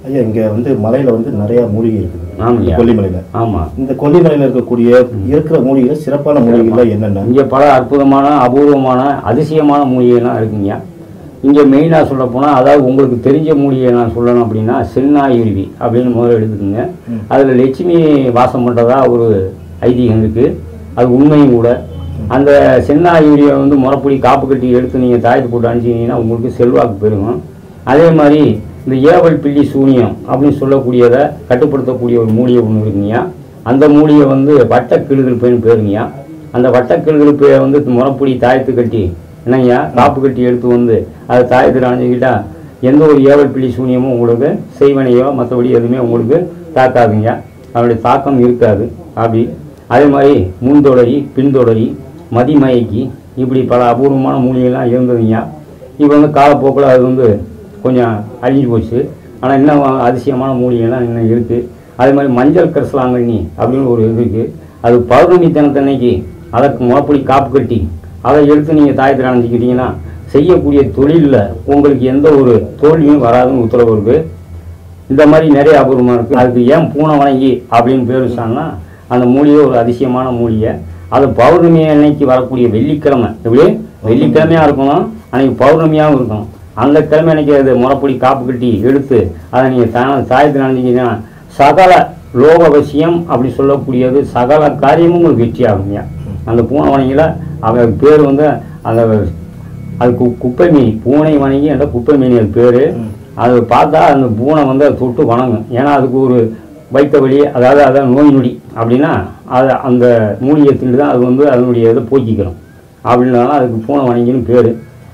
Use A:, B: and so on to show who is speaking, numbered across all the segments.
A: ஐயா இங்க வந்து மலையில வந்து நிறைய மூலிகை இருக்குது
B: ஆமாய்யா.
A: கொல்லிமலையில
B: ஆமாம்
A: இந்த கொல்லிமலையில இருக்கக்கூடிய இருக்கிற மூலிகைகள் சிறப்பான மூலிகைகள் என்னென்ன
B: இங்கே பல அற்புதமான அபூர்வமான அதிசயமான மூலிகைலாம் இருக்குங்க இங்கே மெயினாக சொல்ல போனால் அதாவது உங்களுக்கு தெரிஞ்ச மூலிகை நான் சொல்லணும் அப்படின்னா சென்னாயுருவி அப்படின்னு முதல்ல எடுத்துக்கோங்க அதில் லட்சுமி வாசம் பண்ணுறதா ஒரு ஐதீகம் இருக்குது அது உண்மையும் கூட அந்த சென்னாயுரியை வந்து முறைப்படி காப்பு கட்டி எடுத்து நீங்கள் தாயத்து போட்டு அனுப்பிச்சிங்கன்னா உங்களுக்கு செல்வாக்கு பெருகும் அதே மாதிரி இந்த ஏவல் பில்லி சூனியம் அப்படின்னு சொல்லக்கூடியதை கட்டுப்படுத்தக்கூடிய ஒரு மூலிகை ஒன்று இருக்குங்கய்யா அந்த மூலிகை வந்து வட்டக்கிழுகள் பேன்னு பேருங்கய்யா அந்த வட்டக்கிழுகள் பேரை வந்து முறைப்படி தாயத்து கட்டி என்னங்கய்யா காப்பு கட்டி எடுத்து வந்து அதை தாயத்தில் அணைஞ்சிக்கிட்டா எந்த ஒரு ஏவல் பில்லி சூனியமும் உங்களுக்கு செய்வனையோ மற்றபடி எதுவுமே உங்களுக்கு தாக்காதுங்க அதனுடைய தாக்கம் இருக்காது அப்படி அதே மாதிரி முன்தொடரி பின்தொடரி மதிமயக்கி இப்படி பல அபூர்வமான மூலிகைலாம் இருந்ததுங்க இப்போ வந்து காலப்போக்கில் அது வந்து கொஞ்சம் அழிஞ்சு போச்சு ஆனால் இன்னும் அதிசயமான மூலிகைலாம் இன்னும் இருக்குது அதே மாதிரி மஞ்சள் கரிசலாங்கண்ணி அப்படின்னு ஒரு இது இருக்குது அது பௌர்ணமி தினத்தன்னைக்கு அதற்கு முறைப்படி காப்பு கட்டி அதை எடுத்து நீங்கள் தாயத்தில் அணைஞ்சிக்கிட்டீங்கன்னா செய்யக்கூடிய தொழிலில் உங்களுக்கு எந்த ஒரு தோல்வியும் வராதுன்னு உத்தரவு இருக்குது இந்த மாதிரி நிறைய அபூர்வமாக இருக்குது அதுக்கு ஏன் பூனை வணங்கி அப்படின்னு பேர் வச்சாங்கன்னா அந்த மூலிகை ஒரு அதிசயமான மூலிகை அது பௌர்ணமி அன்னைக்கு வரக்கூடிய வெள்ளிக்கிழமை எப்படி வெள்ளிக்கிழமையாக இருக்கணும் அன்னைக்கு பௌர்ணமியாகவும் இருக்கணும் அந்த கிழமை அன்னைக்கு அது முறைப்படி காப்பு கட்டி எடுத்து அதை நீங்கள் தா தாயத்தில் அணிஞ்சிங்கன்னா சகல லோகவசியம் அப்படி சொல்லக்கூடியது சகல காரியமும் உங்களுக்கு வெற்றி ஆகுங்க அந்த பூனை வணங்கியில் அவர் பேர் வந்து அந்த அது கு குப்பை மீன் பூனை வணங்கி என்ற குப்பை மீன் அது பேர் அது பார்த்தா அந்த பூனை வந்து அதை தொட்டு வணங்கும் ஏன்னா அதுக்கு ஒரு வைத்த வலி அதாவது அதான் நோய் நொடி அப்படின்னா அது அந்த மூலிகை திண்டு தான் அது வந்து அதனுடைய இதை போக்கிக்கிறோம் அப்படின்னாலும் அதுக்கு பூனை வணங்கின்னு பேர்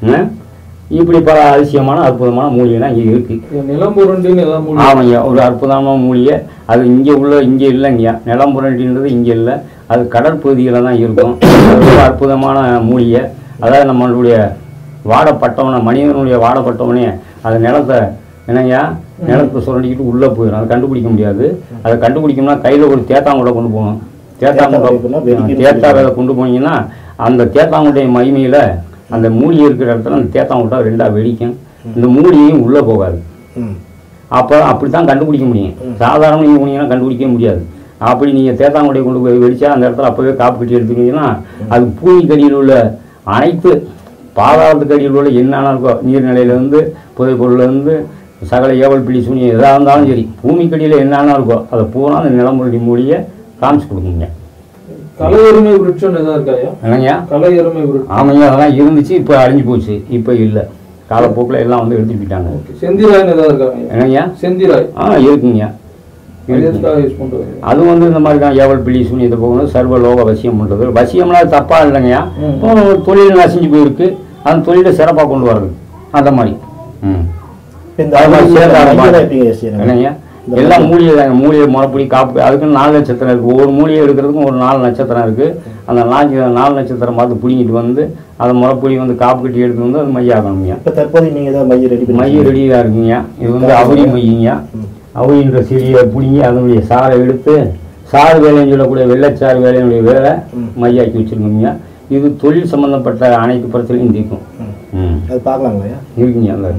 B: இப்படி பல அதிசயமான அற்புதமான மூலிகைலாம் இங்கே இருக்குது
C: இது நிலம்புரண்டின்னு எல்லாம் மூலிகை
B: ஆமாய்யா ஒரு அற்புதமான மூலிகை அது இங்கே உள்ள இங்கே இல்லைங்கய்யா நிலம்புரண்டின்றது இங்கே இல்லை அது கடற்பகுதியில் தான் இருக்கும் அது ஒரு அற்புதமான மூலிகை அதாவது நம்மளுடைய வாடப்பட்டவனை மனிதனுடைய வாடப்பட்டவனே அது நிலத்தை என்னய்யா நிலத்தை சுரண்டிக்கிட்டு உள்ளே போயிடும் அதை கண்டுபிடிக்க முடியாது அதை கண்டுபிடிக்கணும்னா கையில் ஒரு தேத்தாங்குட்டை கொண்டு போகணும்
A: தேத்தாங்குட்டை
B: தேத்தாங்குட்டை
A: வெடிக்கணும்
B: தேத்தா விதை கொண்டு போனீங்கன்னா அந்த தேத்தாங்குடைய மகிமையில் அந்த மூலிகை இருக்கிற இடத்துல அந்த தேத்தாங்குட்டை ரெண்டாக வெடிக்கும் இந்த மூலிகையும் உள்ளே போகாது
A: ம்.
B: அப்போ அப்படி தான் கண்டுபிடிக்க முடியும் சாதாரண நீங்கள் போனீங்கன்னா கண்டுபிடிக்க முடியாது அப்படி நீங்கள் தேத்தாங்குடியை கொண்டு போய் வெடிச்சா அந்த இடத்துல அப்போவே காப்பு கட்டி எடுத்துக்கிட்டீங்கன்னா அது பூமிக்கடியில் உள்ள அனைத்து பாதாளத்துக்கு அடியில் உள்ள என்னென்ன இருக்கோ நீர்நிலையிலேருந்து புதைப்பொருள்லேருந்து சகல ஏவல் பிடி சூனியம் எதாக இருந்தாலும் சரி பூமிக்கடியில் என்னென்ன இருக்கோ அதை பூரா அந்த நிலமுறை மூலியை காமிச்சு கொடுக்குங்க
C: கலை எருமை விருட்சம் எதாவது இருக்காயா
B: என்னங்க
C: கலை எருமை விருட்சம்
B: ஆமாங்க அதெல்லாம் இருந்துச்சு இப்போ அழிஞ்சு போச்சு இப்போ இல்லை காலப்போக்கில் எல்லாம் வந்து எடுத்துட்டு போயிட்டாங்க
C: ஓகே செந்திராய்னு ஏதாவது இருக்காங்க
B: என்னங்க
C: செந்திராய்
B: ஆ இருக்குங்க
C: அது
B: இருக்குங்க
C: எதுக்காக யூஸ் பண்றீங்க
B: அது வந்து இந்த மாதிரி தான் ஏவல் பிள்ளி சூனியத்தை போகணும் சர்வ லோக வசியம் பண்ணுறது வசியம்னா அது தப்பாக இல்லைங்கய்யா
C: ம்.
B: இப்போ தொழில் நசிஞ்சு போயிருக்கு அந்த தொழிலை சிறப்பாக கொண்டு வர்றது அந்த மாதிரி ம்
A: இந்த
B: அது மாதிரி சேர்ந்து ஆட
A: மையெல்லாம்
B: மாட்டேன்.
A: எப்படிங்க செய்யறாங்க
B: என்னங்கய்யா எல்லாம் மூலிகை தாங்க மூலிகை முறைப்படி காப்பு அதுக்குன்னு நாலு நட்சத்திரம் இருக்குது ஒவ்வொரு மூலிகை எடுக்கிறதுக்கும் ஒரு நாலு நட்சத்திரம் இருக்குது அந்த நாலு நாலு நட்சத்திரம் பார்த்து பிடிங்கிட்டு வந்து அதை முறைப்படி வந்து காப்பு கட்டி எடுத்து வந்து அது மையாகணுங்க
A: இப்ப தற்போது நீங்க ஏதாவது மைய ரெடி பண்ணி
B: மைய ரெடியாக இருக்குங்க இது வந்து அவரி மையங்க அவரின்ற செடியை பிடுங்கி அதனுடைய சாறை எடுத்து சாறு வேலைன்னு சொல்லக்கூடிய வெள்ளைச்சாறு வேலையினுடைய வேலை மையாக்கி வச்சுருக்கோங்க இது தொழில் சம்பந்தப்பட்ட அனைத்து பிரச்சனையும் தீர்க்கும் ம்
A: அது பார்க்கலாங்களா
B: இருக்குங்க அந்த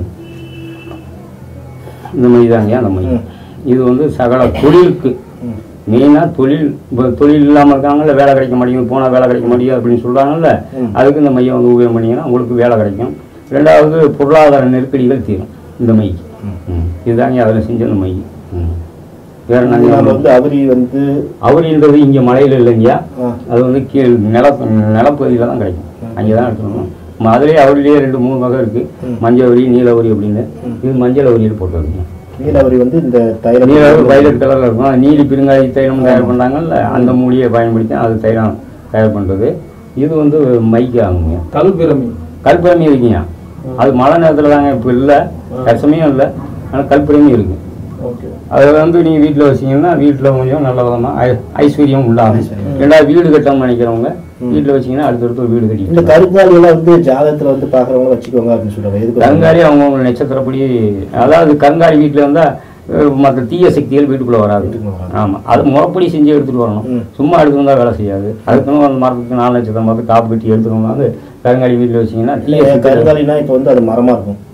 B: இந்த மை தாங்க அந்த மை
A: ம்.
B: இது வந்து சகல தொழிலுக்கு
A: ம்.
B: மெயினாக தொழில் இப்போ தொழில் இல்லாமல் இருக்காங்கல்ல வேலை கிடைக்க மாட்டேங்குது போனால் வேலை கிடைக்க மாட்டேங்குது அப்படின்னு சொல்கிறாங்கல்ல
A: ம்.
B: அதுக்கு இந்த மையம் வந்து உபயோகம் பண்ணிங்கன்னா உங்களுக்கு வேலை கிடைக்கும் ரெண்டாவது பொருளாதார நெருக்கடிகள் தீரும் இந்த மை ம். இதுதாங்க அதில் செஞ்ச இந்த மை ம். வேற
A: நம்ம
B: நாங்கள்
A: வந்து அவரி வந்து
B: அவரின்றது இங்கே மலையில் இல்லைங்கய்யா
A: ஆ,
B: அது வந்து கீழ் நில நிலப்பகுதியில் தான் கிடைக்கும் அங்கே தான் எடுத்துக்கணும் அதுலேயே அவரிலேயே ரெண்டு மூணு வகை இருக்குது மஞ்சள் அவரி நீலவரி அப்படின்னு இது மஞ்சள் அவரியில் போட்டுருக்குங்க
A: நீலவரி வந்து இந்த தைலம்
B: நீலவரி வயலட் கலரில் இருக்கும் அது நீலி பெருங்காய தைலம் தயார் பண்ணுறாங்கல்ல அந்த மூலியை பயன்படுத்தி அது தைலம் தயார் பண்ணுறது இது வந்து மைக்கு ஆகுங்க
C: கல்பிரமி
B: கல்பிரமி இருக்குங்க அது மழை நேரத்தில் தாங்க இப்போ இல்லை கஷ்டமையும் இல்லை ஆனால் கல்பிரமி இருக்குது
C: ஓகே
B: அதை வந்து நீங்கள் வீட்டில் வச்சீங்கன்னா வீட்டில் கொஞ்சம் நல்ல விதமாக ஐ ஐஸ்வர்யம் உண்டாகும் ரெண்டாவது வீடு கட்டணும்னு நினைக்கிறவங்க வீட்டில் வச்சீங்கன்னா அடுத்தடுத்து ஒரு வீடு
A: இந்த
B: கட்டி
A: கருங்காலி எல்லாம் வந்து ஜாதகத்துல வந்து பாக்குறவங்க வச்சுக்கோங்க அப்படின்னு சொல்றாங்க எதுக்கு
B: கருங்காலி அவங்கவுங்க நட்சத்திரப்படி அதாவது கருங்காலி வீட்டில் இருந்தால் மற்ற தீய சக்திகள் வீட்டுக்குள்ளே வராது
A: வீட்டுக்குள்ள வராது.
B: ஆமாம் அது முறைப்படி செஞ்சு எடுத்துகிட்டு வரணும்
A: ம்.
B: சும்மா எடுத்துட்டு வந்தால் வேலை செய்யாது அதுக்குன்னு அந்த மரத்துக்கு நாலு நட்சத்திரம் பார்த்து காப்பு கட்டி எடுத்துட்டு வந்து கருங்காலி வீட்டில் வச்சீங்கன்னா தீய
A: இல்ல,
B: சக்திகள்
A: கருங்காலினா இப்ப வந்து அது மரமா இருக்கும்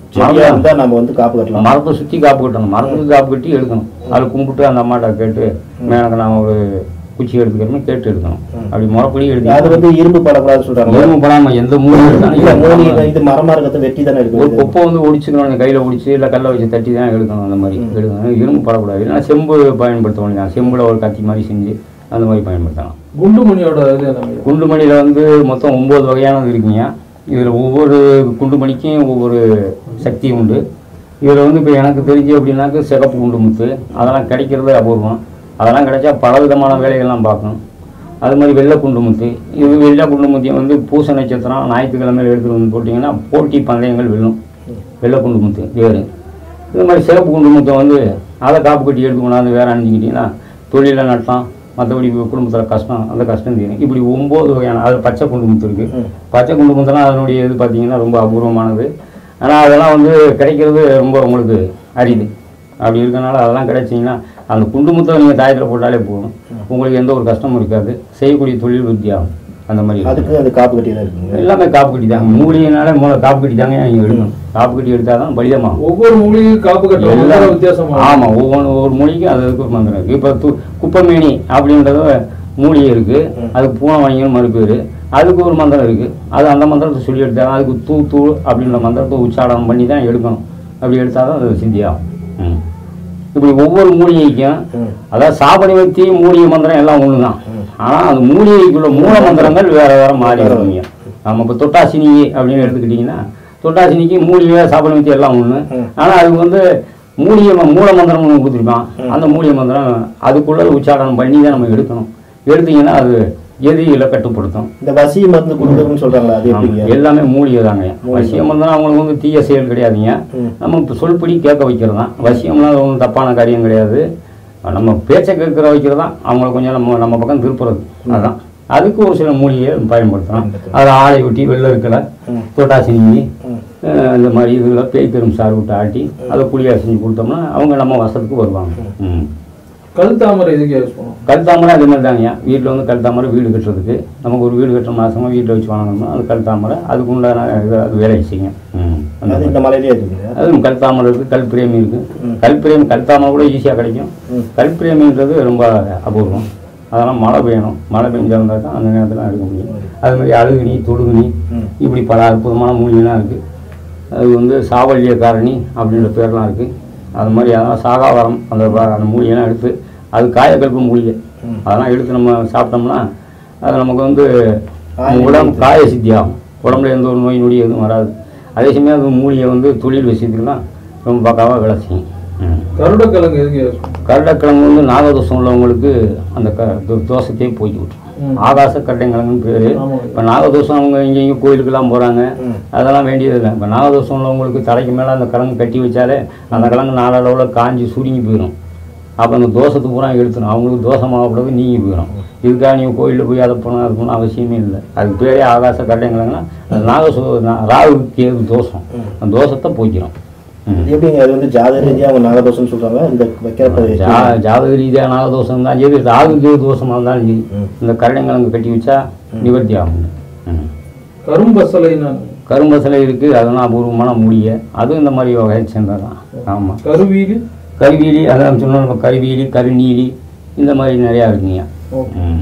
A: செடியா
B: மரம்
A: இருந்தா நம்ம வந்து காப்பு கட்டலாம்
B: மரத்தை சுற்றி காப்பு கட்டணும் மரத்துக்கு காப்பு கட்டி எடுக்கணும் அதில் கும்பிட்டு அந்த அம்மாட்ட கேட்டு எனக்கு நான் ஒரு குச்சி எடுத்துக்கிறேன்னு கேட்டு எடுக்கணும் அப்படி முறைப்படி
A: அது
B: எடுத்து
A: வந்து இரும்பு படக்கூடாதுன்னு சொல்றாங்க
B: எதுவும் போடாம எந்த மூணு
A: இல்ல மூணு
B: எடுத்தாலும்
A: இது மரமா இருக்கிறத வெட்டி தானே
B: ஒரு
A: எடுக்கணும்
B: கொப்பை வந்து ஒடிச்சுக்கணும் கையில் ஒடிச்சு இல்லை கல்லை வச்சு தட்டி தான் எடுக்கணும் அந்த மாதிரி எடுக்கணும் இரும்பு படக்கூடாது இல்லைன்னா செம்பு பயன்படுத்த வேண்டியதான் செம்புல ஒரு கத்தி மாதிரி செஞ்சு அந்த மாதிரி பயன்படுத்தலாம்
C: குண்டுமணியோட இது என்னங்க
B: குண்டுமணியில் வந்து மொத்தம் ஒம்பது வகையானது இருக்குங்க இதில் ஒவ்வொரு குண்டுமணிக்கும் ஒவ்வொரு சக்தி உண்டு இதில் வந்து இப்போ எனக்கு தெரிஞ்சு அப்படின்னாக்க சிகப்பு குண்டு முத்து அதெல்லாம் கிடைக்கிறது அபூர்வம் அதெல்லாம் கிடைச்சா பல விதமான வேலைகள்லாம் பார்க்கணும் அது மாதிரி வெள்ளை குண்டு முத்து இது வெள்ளை குண்டு முத்தியம் வந்து பூச நட்சத்திரம் ஞாயிற்றுக்கிழமையில் எடுத்துகிட்டு வந்து போட்டிங்கன்னா போட்டி பந்தயங்கள் வெல்லும் வெள்ளை குண்டு முத்து வேறு இது மாதிரி சிகப்பு குண்டு முத்தம் வந்து அதை காப்பு கட்டி எடுத்து கொண்டாந்து வேற அணிஞ்சிக்கிட்டிங்கன்னா தொழிலில் நட்டம் மற்றபடி குடும்பத்தில் கஷ்டம் அந்த கஷ்டம் தீரும் இப்படி ஒம்பது வகையான அது பச்சை குண்டு முத்து இருக்குது பச்சை குண்டு முத்தெல்லாம் அதனுடைய இது பார்த்தீங்கன்னா ரொம்ப அபூர்வமானது ஆனால் அதெல்லாம் வந்து கிடைக்கிறது ரொம்ப உங்களுக்கு அரிது அப்படி இருக்கனால அதெல்லாம் கிடைச்சிங்கன்னா அந்த குண்டு முத்தை நீங்கள் தாயத்தில் போட்டாலே போதும் உங்களுக்கு எந்த ஒரு கஷ்டமும் இருக்காது செய்யக்கூடிய தொழில் வித்தியாகும் அந்த மாதிரி இருக்கும்.
A: அதுக்கு அது காப்பு கட்டி தான் இருக்குங்க
B: எல்லாமே காப்பு கட்டி தாங்க மூலிகைனாலே முதல்ல காப்பு கட்டி தாங்க நீங்கள் எடுக்கணும் காப்பு கட்டி எடுத்தால் தான் பலிதமாகும்
C: ஒவ்வொரு மூலிகையும் காப்பு கட்டுற
B: எல்லாம்
C: வித்தியாசமா
B: ஆமாம் ஒவ்வொன்று ஒவ்வொரு மூலிகைக்கும் அது அதுக்கு ஒரு மந்திரம் இருக்குது இப்போ து குப்பமேனி அப்படின்றது மூலிகை இருக்குது அதுக்கு பூனை வணிகம் மறுப்பேர் அதுக்கு ஒரு மந்திரம் இருக்குது அது அந்த மந்திரத்தை சொல்லி எடுத்தாங்க அதுக்கு தூ தூ அப்படின்ற மந்திரத்தை உச்சாரணம் பண்ணி தான் எடுக்கணும் அப்படி எடுத்தால் தான் அது சித்தியாகும் ம். இப்படி ஒவ்வொரு மூலிகைக்கும்
A: ம்.
B: அதாவது சாபனை வத்தி மூலிகை மந்திரம் எல்லாம் ஒன்று தான் ஆனால் அந்த மூலிகைக்குள்ள மூல மந்திரங்கள் வேற வேற மாறி இருக்குங்க நம்ம இப்போ தொட்டாசினி அப்படின்னு எடுத்துக்கிட்டிங்கன்னா தொட்டாசினிக்கு மூலிகை சாபனை வத்தி எல்லாம் ஒன்று ஆனால் அதுக்கு வந்து மூலிகை ம- மூல மந்திரம் ஒன்று கொடுத்துருப்பான் அந்த மூலிகை மந்திரம் அதுக்குள்ள உச்சாரணம் பண்ணி தான் நம்ம எடுக்கணும் எடுத்தீங்கன்னா அது எதிரிகளை கட்டுப்படுத்தும்
A: இந்த வசி மருந்து கொடுக்குறதுன்னு சொல்றாங்களா அது எப்படிங்க
B: ஆமா. எல்லாமே மூலிகை தாங்க வசியம் வந்து அவங்களுக்கு வந்து தீய செயல் கிடையாதுங்க
A: ம்.
B: நம்ம இப்போ சொல்படி கேட்க வைக்கிறது தான் வசியம்லாம் அது ஒன்றும் தப்பான காரியம் கிடையாது நம்ம பேச்சை கேட்குற வைக்கிறது தான் அவங்கள கொஞ்சம் நம்ம நம்ம பக்கம் திருப்புறது அதான் அதுக்கு ஒரு சில மூலிகையை பயன்படுத்தலாம் அதை ஆளை ஒட்டி வெள்ளை இருக்கலை
A: ம்.
B: தொட்டாசினி
A: ம்.
B: அஹ் இந்த மாதிரி இதில் பேய் பெரும் சாறு விட்டு ஆட்டி அதை புளியாக செஞ்சு கொடுத்தோம்னா அவங்க நம்ம வசத்துக்கு வருவாங்க ம்
C: கல் தாமரை இதுக்கு யூஸ் பண்ணுவோம்
B: கல் தாமரை அதே மாதிரி தாங்க வீட்டில் வந்து கல் தாமரை வீடு கட்டுறதுக்கு நமக்கு ஒரு வீடு கட்டுற மாதமாக வீட்டில் வச்சு வாங்கணும்னா அது கல் தாமரை அதுக்கு உண்டான இது அது வேலை செய்யுங்க ம் அந்த
A: அது இந்த மலையிலே இருக்குங்க
B: அதுவும் கல் தாமரை இருக்குது கல் பிரேமி இருக்குது கல் பிரேமி கல் தாமரை கூட ஈஸியாக கிடைக்கும்
A: ம்.
B: கல் பிரேமின்றது ரொம்ப அபூர்வம் அதெல்லாம் மழை பெய்யணும் மழை பெஞ்சிருந்தா தான் அந்த நேரத்தில் எடுக்க முடியும் அது மாதிரி அழுகுனி தொடுகுனி
A: ம்.
B: இப்படி பல அற்புதமான மூலிகைலாம் இருக்குது அது வந்து சாவல்ய காரணி அப்படின்ற பேர்லாம் இருக்குது அது மாதிரி அதெல்லாம் சாகாவரம் அந்த ப- அந்த மூலிகைலாம் எடுத்து அது காயக்கல்பு மூலிகை
A: ம்.
B: அதெல்லாம் எடுத்து நம்ம சாப்பிட்டோம்னா அது நமக்கு வந்து
A: காய
B: உடம்பு காய சித்தியாகும் உடம்புல எந்த ஒரு நோய் நொடி எதுவும் வராது அதே சமயம் அது மூலிகை வந்து தொழில் விஷயத்துக்குலாம் ரொம்ப பக்காவாக வேலை செய்யும் ம்.
C: கருடக்கிழங்கு எதுக்கு யூஸ் பண்ணுவோம்
B: கருடக்கிழங்கு வந்து நாகதோஷம் உள்ளவங்களுக்கு அந்த க தோ- தோஷத்தையே போக்கி விட்டுரும்
C: ம்.
B: ஆகாச கருடைங்கிழங்குன்னு பேர்
C: ஆமாம்
B: இப்போ நாகதோஷம் அவங்க இங்கே இங்கே கோயிலுக்கெல்லாம் போகிறாங்க
A: ம்.
B: அதெல்லாம் வேண்டியதில்லை இப்போ நாகதோஷம் உள்ளவங்களுக்கு தலைக்கு மேலே அந்த கிழங்கு கட்டி வச்சாலே அந்த கிழங்கு நாளளவில் காஞ்சி சுருங்கி போயிடும் அப்போ அந்த தோஷத்தை பூரா எடுத்துடும் அவங்களுக்கு தோஷமாகக்கூடாது நீங்கி போயிடும் இதுக்காக நீங்கள் கோயிலில் போய் அதை போகணும் அது போகணும் அவசியமே இல்லை அதுக்கு பேரே ஆகாச கருடைங்கிழங்குனா அது நாகசோ நா- ராகுக்கு கேது தோஷம் அந்த தோஷத்தை போய்க்கிறோம் ம்
A: இது எப்படிங்க அது வந்து ஜாதக ரீதியா அவங்க நாகதோஷம்னு சொல்றாங்க இந்த வைக்கிறப்ப
B: ஜா ஜாதக ரீதியாக நாகதோஷம் தான் சரி ராகுக்கு தோஷமாக இருந்தாலும் சரி
A: ம்.
B: இந்த கருடைங்கிழங்கு கட்டி வச்சா நிவர்த்தி ஆகும் ம்.
C: கரும்பசலை நான்
B: கரும்பசலை இருக்குது அதெல்லாம் அபூர்வமான மூலிகை அதுவும் இந்த மாதிரி வகையை சேர்ந்தது தான் ஆமாம்
C: கருவீலி
B: கருவீலி அதான் சொன்னோம் கருவீலி கருநீலி இந்த மாதிரி நிறையா இருக்குங்க
C: ஓகே
B: ம்.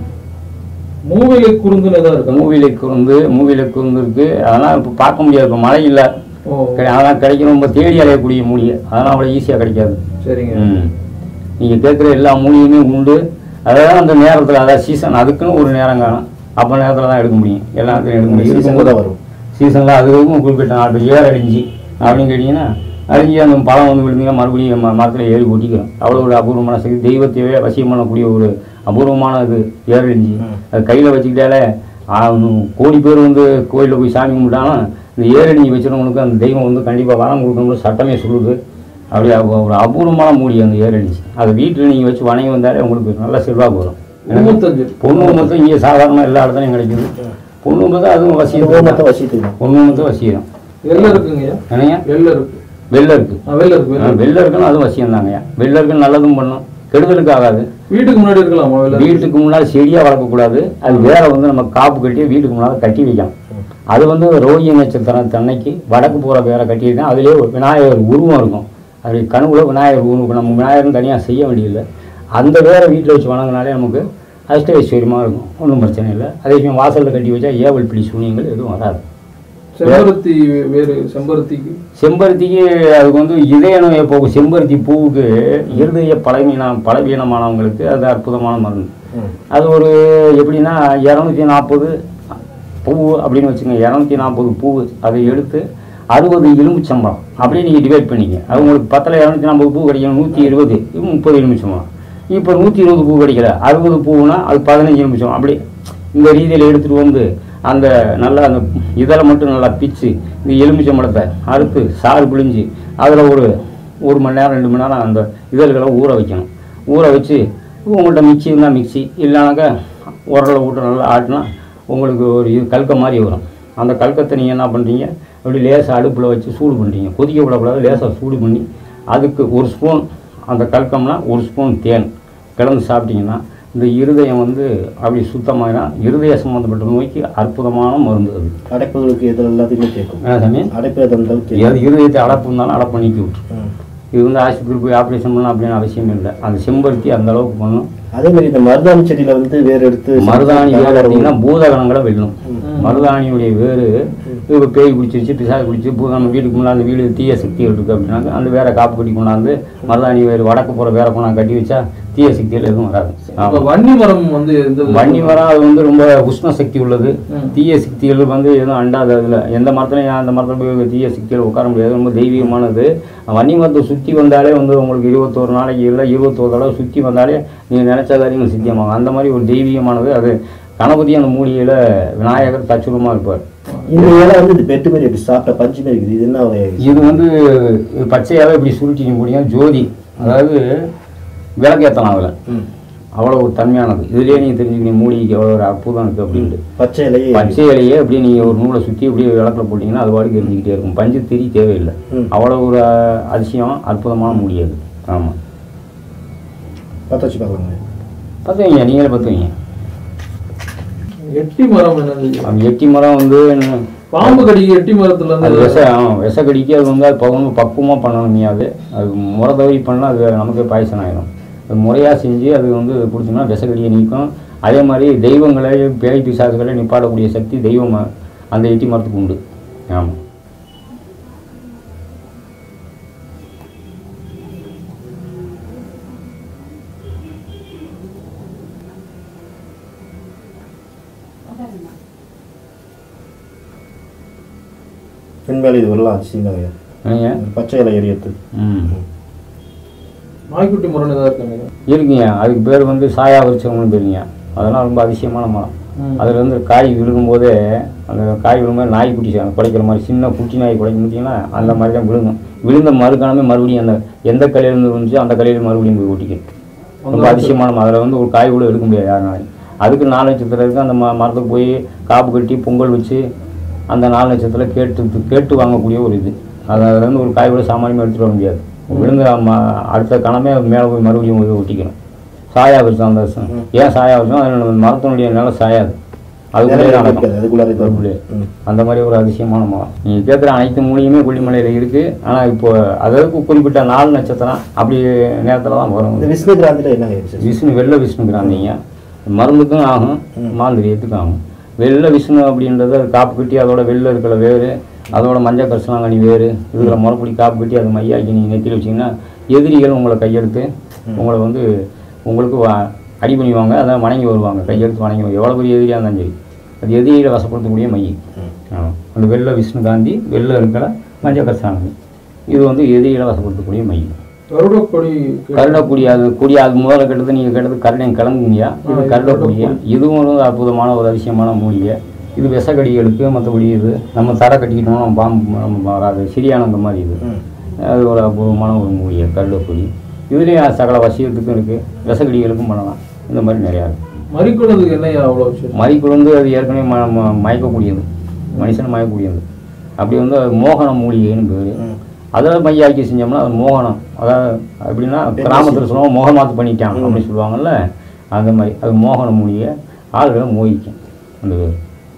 C: மூவிலை குறுந்துன்னு தான் இருக்கா
B: மூவிலை குருந்து மூவிலை குருந்து இருக்குது அதெல்லாம் இப்போ பார்க்க முடியாது இப்போ மழை இல்லை
C: ஓ
B: அதெல்லாம் கிடைக்கும் ரொம்ப தேடி அலையக்கூடிய மூலிகை அதெல்லாம் அவ்வளோ ஈஸியாக கிடைக்காது
C: சரிங்க
B: ம் நீங்கள் கேட்குற எல்லா மூலிகையுமே உண்டு அதாவது அந்த நேரத்தில் அதாவது சீசன் அதுக்குன்னு ஒரு நேரம் காணும் அப்போ நேரத்தில் தான் எடுக்க முடியும் எல்லாத்தையும் எடுக்க முடியும்
A: சீசன்
B: இருக்கும்போது
A: தான் வரும்
B: சீசனில் அதுக்கும் குறிப்பிட்ட நாட்டு ஏர் அடிஞ்சு அப்படின்னு கேட்டிங்கன்னா அடிஞ்சு அந்த பழம் வந்து விழுந்தீங்கன்னா மறுபடியும் ம மரத்தில் ஏறி ஒட்டிக்கிறோம் அவ்வளோ ஒரு அபூர்வமான சக்தி தெய்வத்தையே வசியம் பண்ணக்கூடிய ஒரு அபூர்வமான இது ஏர் அடிஞ்சு அது கையில் வச்சுக்கிட்டாலே ஆ, கோடி பேர் வந்து கோயிலில் போய் சாமி கும்பிட்டாலும் இந்த ஏரடிஞ்சு வச்சுருவங்களுக்கு அந்த தெய்வம் வந்து கண்டிப்பாக வரம் கொடுக்கணும்னு சட்டமே சொல்லுது அப்படியே அவ- ஒரு அபூர்வமான மூடி அந்த ஏரடிச்சு அதை வீட்டில் நீங்கள் வச்சு வணங்கி வந்தாலே உங்களுக்கு நல்ல செல்வாக்கு வரும்
C: முப்பத்தஞ்சு
B: பொண்ணு மொத்தம் இங்கே சாதாரணமாக எல்லா இடத்துலையும் கிடைக்குது பொண்ணு மொத்தம் அதுவும் வசியம்
A: ஓமத்தை வசித்துக்கணும்
B: பொண்ணு மொத்தம் வசியம்
C: வெள்ளை இருக்குங்கய்யா
B: என்னையா
C: வெள்ளை இருக்கு
B: வெள்ளை இருக்கு
C: ஆ, வெள்ளை இருக்கு
B: ஆ,
C: வெள்ளை
B: வெள்ளை இருக்குன்னு அதுவும் வசியம் தாங்கய்யா வெள்ளை இருக்குன்னு நல்லதும் பண்ணும் கெடுதலுக்கு ஆகாது
C: வீட்டுக்கு முன்னாடி இருக்கலாமா வெள்ளை
B: வீட்டுக்கு முன்னால் செடியாக வளர்க்கக்கூடாது அது வேற வந்து நம்ம காப்பு கட்டி வீட்டுக்கு முன்னால் கட்டி வைக்கலாம் அது வந்து ரோஹி நட்சத்திரம் தன்னைக்கு வடக்கு போகிற வேற கட்டியிருக்கேன் அதுலேயே ஒரு விநாயகர் உருவம் இருக்கும் அது கனவுல விநாயகர் உருவம் இப்ப நம்ம விநாயகரும் தனியாக செய்ய வேண்டியதில்லை அந்த வேற வீட்டில் வச்சு வணங்கினாலே நமக்கு அஷ்டஐஸ்வரியமாக இருக்கும் ஒன்றும் பிரச்சனை இல்லை அதே சமயம் வாசலில் கட்டி வச்சா ஏவல் பிடி சூனியங்கள் எதுவும் வராது
C: செம்பருத்தி வேறு செம்பருத்திக்கு
B: செம்பருத்திக்கு அதுக்கு வந்து இதய நோயை போகும் செம்பருத்தி பூவுக்கு இருதய பலவீன பலவீனமானவங்களுக்கு அது அற்புதமான மருந்து
A: ம்.
B: அது ஒரு எப்படின்னா இரநூத்தி நாற்பது பூ அப்படின்னு வச்சுங்க இரநூத்தி நாற்பது பூ அதை எடுத்து அறுபது எலுமிச்சம்பழம் அப்படியே நீங்கள் டிவைட் பண்ணிக்க அது உங்களுக்கு பத்தில் இரநூத்தி நாற்பது பூ கிடைக்கும் நூற்றி இருபது இது முப்பது எலுமிச்சம்பழம் இப்போ நூற்றி இருபது பூ கிடைக்கல அறுபது பூவுனா அது பதினஞ்சு எலுமிச்சம் அப்படி இந்த ரீதியில் எடுத்துகிட்டு வந்து அந்த நல்லா அந்த இதழை மட்டும் நல்லா பிச்சு இந்த எலுமிச்சம்பழத்தை அறுத்து சாறு பிழிஞ்சு அதில் ஒரு ஒரு மணி நேரம் ரெண்டு மணி நேரம் அந்த இதழ்களை ஊற வைக்கணும் ஊற வச்சு உங்கள்கிட்ட மிக்சி இருந்தால் மிக்சி இல்லைனாக்கா உரலை விட்டு நல்லா ஆட்டினா உங்களுக்கு ஒரு இது கல்க மாதிரி வரும் அந்த கல்கத்தை நீங்கள் என்ன பண்ணுறீங்க அப்படி லேசாக அடுப்பில் வச்சு சூடு பண்ணுறீங்க கொதிக்க விடக்கூடாது லேசாக சூடு பண்ணி அதுக்கு ஒரு ஸ்பூன் அந்த கல்கம்னா ஒரு ஸ்பூன் தேன் கலந்து சாப்பிட்டீங்கன்னா இந்த இருதயம் வந்து அப்படி சுத்தமாகினா இருதய சம்மந்தப்பட்ட நோய்க்கு அற்புதமான மருந்து அது
A: அடைப்புகளுக்கு எதில் எல்லாத்தையுமே கேட்கும்
B: என்ன சாமி
A: அடைப்பு எது இருந்தாலும் கேட்கும்
B: எது இருதயத்தை அடப்பு இருந்தாலும் அடப்பு நீக்கி விட்டுரும்
A: ம்.
B: இது வந்து ஆஸ்பத்திரி போய் ஆப்ரேஷன் பண்ணணும் அப்படின்னு அவசியம் இல்லை அந்த செம்பருத்தி அந்த அளவுக்கு பண்ணணும்
A: அதே மாதிரி இந்த மருதாணி செடியில வந்து வேர் எடுத்து
B: மருதாணி வேறு
A: கலவரம்
B: பார்த்தீங்கன்னா பூதகணங்களை வெல்லும்
C: ம்.
B: மருதாணியுடைய வேறு இப்போ பேய் பிடிச்சிருச்சு பிசாசு பிடிச்சி பூ நம்ம வீட்டுக்கு முன்னாடி அந்த வீடு தீய சக்திகள் இருக்குது அப்படின்னாக்க அந்த வேற காப்பு கட்டி கொண்டாந்து மருதாணி வேறு வடக்கு போகிற வேற கொண்டாந்து கட்டி வச்சா தீய சக்திகள் எதுவும் வராது
C: இப்ப
B: ஆமாம்
C: வன்னி மரம் வந்து எந்த விதத்துல-
B: வன்னி மரம் அது வந்து ரொம்ப உஷ்ண சக்தி உள்ளது
C: ம்.
B: தீய சக்திகள் வந்து எதுவும் அண்டாது அதில் எந்த மரத்துலையும் அந்த மரத்தில் போய் தீய சக்திகள் உட்கார முடியாது ரொம்ப தெய்வீகமானது வன்னி மரத்தை சுற்றி வந்தாலே வந்து உங்களுக்கு இருபத்தோரு நாளைக்கு இல்லை இருபத்தோரு தடவை சுற்றி வந்தாலே நீங்கள் நினச்ச காரியங்கள் சித்தியமாகும் அந்த மாதிரி ஒரு தெய்வீகமானது அது கணபதி அந்த மூலிகையில் விநாயகர் தச்சுரமாக இருப்பார்
A: இந்த இலை வந்து இது பெட்டு மாதிரி இப்படி சாப்பிட்ட பஞ்சு மாதிரி இருக்குது இது என்ன ஒரு
B: இது வந்து பச்சையாகவே இப்படி சுருட்டிக்க முடியும் ஜோதி அதாவது விளக்கேற்றலாம் அதில்
A: ம்.
B: அவ்வளோ ஒரு தன்மையானது இதுலேயே நீங்கள் தெரிஞ்சுக்கணும் மூலிகைக்கு எவ்வளோ ஒரு அற்புதம் இருக்குது அப்படின்ட்டு
A: பச்சை இலையே
B: பச்சை இலையே அப்படியே நீங்கள் ஒரு நூலை சுற்றி அப்படியே விளக்கில் போட்டிங்கன்னா அது பாட்டுக்கு எரிஞ்சிக்கிட்டே இருக்கும் பஞ்சு திரி தேவையில்லை
A: ம்.
B: அவ்வளோ ஒரு அஹ், அதிசயம் அற்புதமான முடியாது ஆமாம்
A: பற்ற வச்சு பார்க்கலாங்க
B: பத்து வைங்க நீங்களே பத்து வைங்க
C: எட்டி மரம் என்னது
B: அந்த எட்டி மரம் வந்து என்ன-
C: பாம்பு கடிக்கு எட்டி மரத்துல
B: அது
C: இருந்து
B: விஷ ஆ, விஷக்கடிக்கு அது வந்து அது பகுந்து பக்குவமாக பண்ணணும் நீ அது அது முறை தவறி பண்ணால் அது நமக்கு பாய்சன் ஆகிடும் அது முறையாக செஞ்சு அது வந்து பிடிச்சோம்னா விஷக்கடியை நீக்கும் அதே மாதிரி தெய்வங்களை பேய் பிசாசுகளை நிப்பாடக்கூடிய சக்தி தெய்வம் அந்த எட்டி மரத்துக்கு உண்டு ஆமாம்
A: பின்வேலை இது வரலாம் அதிசயங்க
B: நீங்கள்
A: பச்சை இலை எரியத்து
B: ம்
C: நாய்க்குட்டி மரம் ஏதாவது இருக்காங்க
B: இருக்குங்க அதுக்கு பேர் வந்து சாயா விருச்சகம்னு தெரியுங்க அதெல்லாம் ரொம்ப அதிசயமான மரம்
C: ம்.
B: அதில் வந்து காய் விழுகும்போதே அந்த காய் விழுகும்போது நாய்க்குட்டி சா- குலைக்கிற மாதிரி சின்ன குட்டி நாய் குலைக்க முடியுங்கன்னா அந்த மாதிரி தான் விழுங்கும் விழுந்த மறுக்காலமே மறுபடியும் அந்த எந்த கலையிலேருந்து இருந்துச்சோ அந்த கலையில் மறுபடியும் போய் ஒட்டிக்கும் ரொம்ப அதிசயமான மரம் அதில் வந்து ஒரு காய் கூட எடுக்க முடியாது யாருனாலையும் அதுக்கு நாலு நட்சத்திரத்துக்கு அந்த ம மரத்துக்கு போய் காப்பு கட்டி பொங்கல் வச்சு அந்த நாலு நட்சத்திரம் கேட்டு கேட்டு வாங்கக்கூடிய ஒரு இது அது அதுல இருந்து ஒரு காய் கூட சாமானியமாக எடுத்துகிட்டு வர முடியாது விழுந்த ம அடுத்த கணமே மேலே போய் மறுபடியும் போய் ஒட்டிக்கணும் சாயா விருச்சம் அந்த ச- ஏன் சாயா விருச்சம் அதில் மரத்தினுடைய நிலம் சாயாது அதுக்குள்ளே நடக்கும்
A: அதுக்குள்ளார இது
B: அதுக்குள்ளே.
A: ம்.
B: அந்த மாதிரி ஒரு அதிசயமான மரம் நீங்கள் கேட்குற அனைத்து மூலியுமே கொல்லிமலையில் இருக்குது ஆனால் இப்போ அதற்கு குறிப்பிட்ட நாலு நட்சத்திரம் அப்படி நேரத்தில் தான் வரும்
A: இந்த விஷ்ணு கிராந்தில என்னங்க விசேஷம்?
B: விஷ்ணு வெள்ளை விஷ்ணுங்கிறாங்க மருந்துக்கும் ஆகும் மாந்திரியத்துக்கும் ஆகும் வெள்ளை விஷ்ணு அப்படின்றது அது காப்பு கட்டி அதோட வெள்ளை இருக்கிற வேறு அதோட மஞ்சள் கரிசலாங்கண்ணி வேறு இதில் முறைப்படி காப்பு கட்டி அது மையாக்கி நீங்கள் நெத்தியில் வச்சிங்கன்னா எதிரிகள் உங்களை கையெடுத்து உங்களை வந்து உங்களுக்கு வா- அடி பண்ணுவாங்க அதான் வணங்கி வருவாங்க கையெடுத்து வணங்கி வருவாங்க. எவ்வளோ பெரிய எதிரியாக இருந்தாலும் சரி அது எதிரிகளை வசப்படுத்தக்கூடிய மை ஆமா. அந்த வெள்ளை விஷ்ணு காந்தி வெள்ளை இருக்கிற மஞ்சள் கரிசலாங்கண்ணி இது வந்து எதிரிகளை வசப்படுத்தக்கூடிய மை
C: கருடக்கொடி கே-
B: கருடக்குடி அது குடி அது முதல்ல கெட்டது நீங்கள் கெட்டது கருடன் கிளம்புங்கய்யா இது
C: ஆ, இது
B: கருடக்குடியா இதுவும் ஒரு அற்புதமான ஒரு அதிசயமான மூலிகை இது விஷக்கடிகளுக்கு மற்றபடி இது நம்ம தரை கட்டிக்கிட்டோம்னா நம்ம பாம்பு நம்ம வராது சிறியானந்த மாதிரி இது
A: ம்.
B: அது ஒரு அற்புதமான ஒரு மூலிகை கருடக்குடி இதுலேயும் சகல வசியத்துக்கும் இருக்குது விஷக்கடிகளுக்கும் பண்ணலாம் இந்த மாதிரி நிறையா இருக்குது
C: மறிக்குள்ளதுக்கு என்னையா அவ்வளோ விஷயம்
B: மறிக்குழுந்து அது ஏற்கனவே ம ம- மயக்கக்கூடியது மனுஷனை மயக்கக்கூடியது அப்படி வந்து அது மோகன மூலிகைன்னு பேர்
A: ம்.
B: அதில் மையாக்கி செஞ்சோம்னா அது மோகனம் அதாவது எப்படின்னா கிராமத்தில் சொல்லுவாங்க மோகமாத்து பண்ணிட்டான் அப்படின்னு சொல்லுவாங்கல்ல அந்த மாதிரி அது மோகன மூலிகை ஆளுகளை மோகிக்கும் அந்த பேர்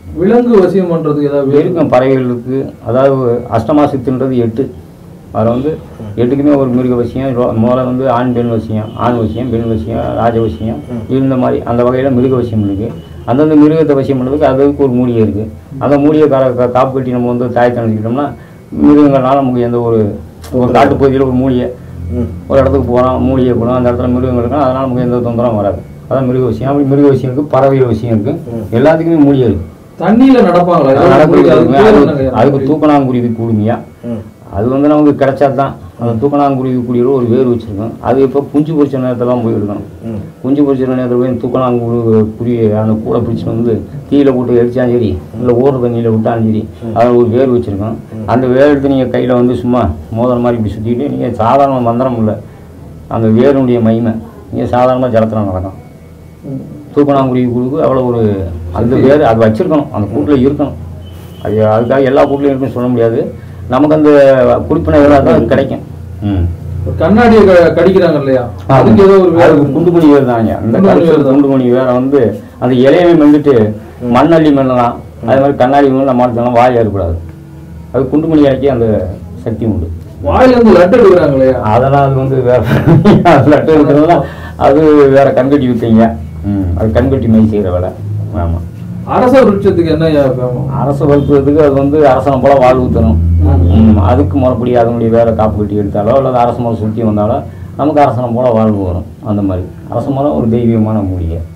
C: விலங்கு வசியம் பண்றதுக்கு ஏதாவது வேறு
B: இருக்கும் பறவைகளுக்கு அதாவது அஷ்டமா சித்துன்றது எட்டு அதில் வந்து எட்டுக்குமே ஒரு மிருக வசியம் ரோ- முதல்ல வந்து ஆண் பெண் வசியம் ஆண் வசியம் பெண் வசியம் ராஜ வசியம் இந்த மாதிரி அந்த வகையில் மிருக வசியம் இருக்குது அந்தந்த மிருகத்தை வசியம் பண்ணுறதுக்கு அதுக்கு ஒரு மூலிகை இருக்குது அந்த மூலிகை கார கா- காப்பு கட்டி நம்ம வந்து தாயத்தை நினச்சிக்கிட்டோம்னா மிருகங்கள்னால நமக்கு எந்த ஒரு ஒரு காட்டுப்பகுதியில் ஒரு மூலிகை
A: ம்
B: ஒரு இடத்துக்கு போகிறோம் மூலிகை போகிறோம் அந்த இடத்துல மிருகங்கள் இருக்கும் அதனால் நமக்கு எந்த தொந்தரவும் வராது அதான் மிருக விஷயம் அப்படி மிருக விஷயம் இருக்குது பறவை விஷயம் இருக்குது எல்லாத்துக்குமே மூலிகை இருக்குது
C: தண்ணியில நடப்பாங்களா ஏதாவது மூலிகை அதுக்கு பேர்
B: அதுக்கு
C: என்னங்க?
B: அதுக்கு தூக்கணாங்குருவி கூடுமையா
A: ம்
B: அது வந்து நமக்கு கிடைச்சா தான் அந்த தூக்கணாங்குருவி கூடிய ஒரு வேர் வச்சிருக்கோம் அது இப்போ குஞ்சு பொரிச்ச நேரத்தில் தான் போய் எடுக்கணும்
A: ம்
B: குஞ்சு பொரிச்ச நேரத்தில் போய் தூக்கணாங்குரு குருவி அந்த கூடை பிடிச்சிட்டு வந்து தீயில போட்டு எரிச்சாலும் சரி இல்லை ஓடுற தண்ணியில் விட்டாலும் சரி அதில் ஒரு வேர் வச்சுருக்கோம் அந்த வேர் எடுத்து நீங்கள் கையில் வந்து சும்மா மோதிர மாதிரி இப்படி சுற்றிட்டு நீங்கள் சாதாரண மந்திரம் இல்லை அந்த வேருடைய மகிமை நீங்கள் சாதாரணமாக ஜலத்தில் நடக்கும்
C: ம்.
B: தூக்கணாங்குருவி குழுக்கு அவ்வளோ ஒரு அந்த வேர் அது வச்சிருக்கணும் அந்த கூட்டில் இருக்கணும் அது அதுக்காக எல்லா கூட்டிலும் இருக்குன்னு சொல்ல முடியாது நமக்கு அந்த குறிப்பின இதாக தான் அது கிடைக்கும் ம்
C: ஒரு கண்ணாடியை க- கடிக்கிறாங்க இல்லையா அதுக்கு ஏதோ ஒரு வேறு
B: அதுக்கு குண்டுமணி வேர் தாங்க அந்த
C: குண்டுமணி
B: கருப்பு
C: வேர் தான்.
B: குண்டுமணி வேரை வந்து அந்த இலையை மெண்டுட்டு மண்ணள்ளி மெல்லலாம் அதே மாதிரி கண்ணாடி மேல நம்ம அடுத்தலாம் வாய் ஏற்படாது அது குண்டுமணி இலைக்கு அந்த சக்தி உண்டு
C: வாயில இருந்து லட்டு எடுக்கிறாங்க இல்லையா
B: அதெல்லாம் அது வந்து வேற லட்டு இருக்கிறதுலாம் அது வேற கண்கட்டி விற்கீங்க ம் அது கண்கட்டி மை செய்கிற வேலை ஆமாம்
C: அரச விருட்சத்துக்கு என்ன ஃபேமம்
B: அரசு வளர்ப்பதுக்கு அது வந்து அரசனை போல வாழ்வு தரும் ம், அதுக்கு முறைப்படி அதனுடைய வேற காப்பு கட்டி எடுத்தாலோ அல்லது அரச மரம் சுற்றி வந்தாலோ நமக்கு அரசனை போல வாழ்வு வரும் அந்த மாதிரி அரச மரம் ஒரு தெய்வீகமான மூலிகை